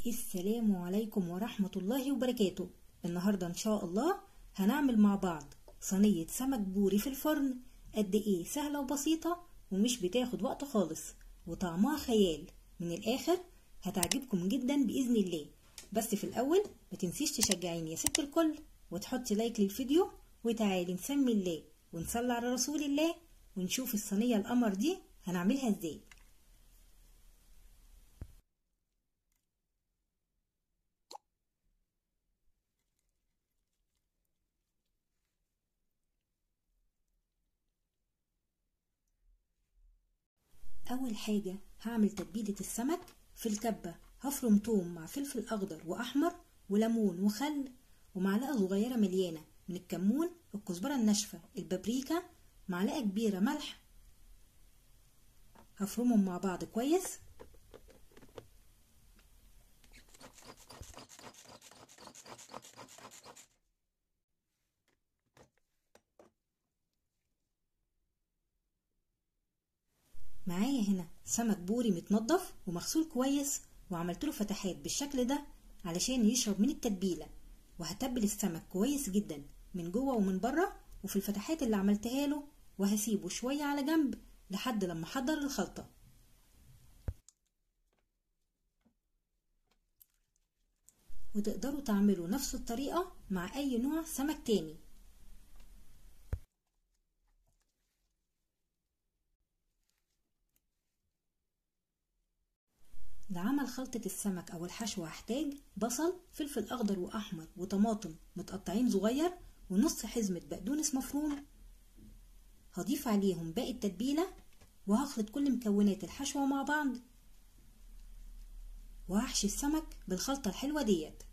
السلام عليكم ورحمة الله وبركاته النهاردة إن شاء الله هنعمل مع بعض صينية سمك بوري في الفرن قد إيه سهلة وبسيطة ومش بتاخد وقت خالص وطعمها خيال من الآخر هتعجبكم جدا بإذن الله بس في الأول ما تنسيش تشجعيني يا ست الكل وتحطي لايك للفيديو وتعالي نسمي الله ونصلي على رسول الله ونشوف الصينية القمر دي هنعملها ازاي أول حاجة هعمل تتبيلة السمك في الكبة هفرم توم مع فلفل أخضر وأحمر وليمون وخل ومعلقة صغيرة مليانة من الكمون الكزبرة الناشفة البابريكا معلقة كبيرة ملح هفرمهم مع بعض كويس معايا هنا سمك بوري متنضف ومغسول كويس وعملت له فتحات بالشكل ده علشان يشرب من التتبيله وهتبل السمك كويس جدا من جوه ومن بره وفي الفتحات اللي عملتها له وهسيبه شويه على جنب لحد لما احضر الخلطه وتقدروا تعملوا نفس الطريقه مع اي نوع سمك تاني لعمل خلطة السمك أو الحشو هحتاج بصل فلفل أخضر وأحمر وطماطم متقطعين صغير ونص حزمة بقدونس مفروم هضيف عليهم باقي التتبيلة وهخلط كل مكونات الحشوة مع بعض وهحشي السمك بالخلطة الحلوة ديت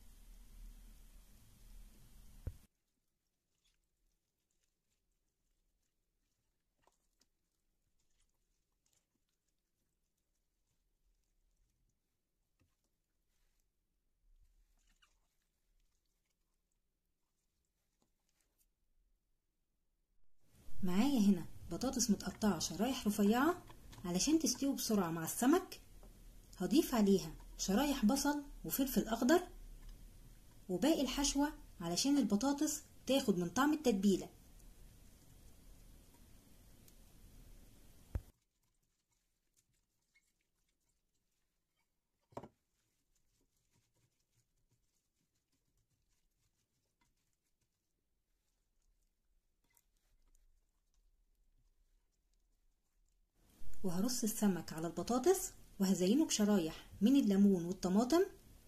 معايا هنا بطاطس متقطعة شرايح رفيعة علشان تستوي بسرعة مع السمك هضيف عليها شرايح بصل وفلفل أخضر وباقي الحشوة علشان البطاطس تاخد من طعم التتبيلة وهرص السمك على البطاطس وهزينه بشرايح من الليمون والطماطم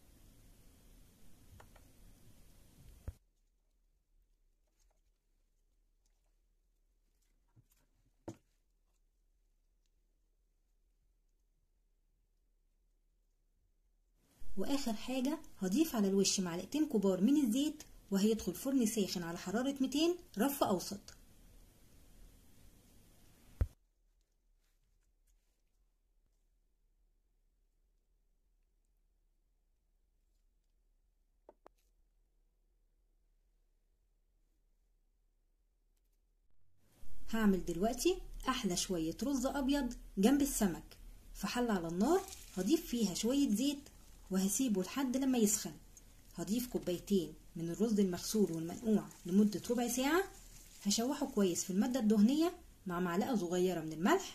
واخر حاجة هضيف على الوش معلقتين كبار من الزيت وهيدخل فرن ساخن على حرارة 200 رف اوسط هعمل دلوقتي احلى شوية رز ابيض جنب السمك في حلة على النار هضيف فيها شوية زيت وهسيبه لحد لما يسخن هضيف كوبايتين من الرز المغسول والمنقوع لمدة ربع ساعة هشوحه كويس في المادة الدهنية مع معلقة صغيرة من الملح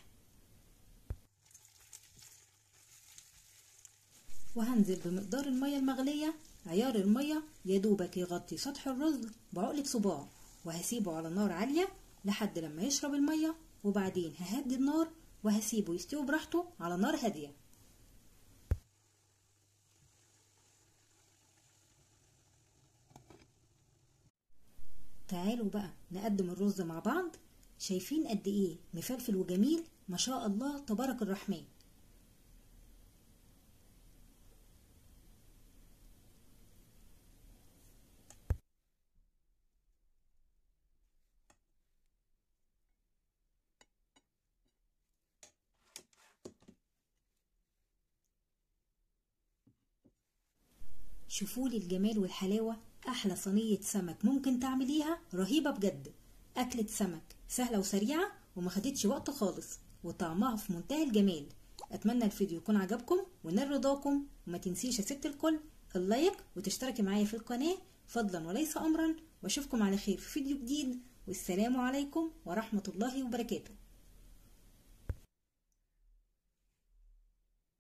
وهنزل بمقدار المية المغلية عيار المية يدوبك يغطي سطح الرز بعقلة صباع وهسيبه على نار عالية لحد لما يشرب المية وبعدين ههدي النار وهسيبه يستوي براحته على نار هادية تعالوا بقى نقدم الرز مع بعض شايفين قد ايه مفلفل وجميل ما شاء الله تبارك الرحمن شوفوا لي الجمال والحلاوة أحلى صينية سمك ممكن تعمليها رهيبة بجد أكلة سمك سهلة وسريعة وما خدتش وقت خالص وطعمها في منتهى الجمال اتمنى الفيديو يكون عجبكم ونال رضاكم وما تنسيش يا ست الكل اللايك وتشتركي معايا في القناة فضلا وليس امرا واشوفكم على خير في فيديو جديد والسلام عليكم ورحمة الله وبركاته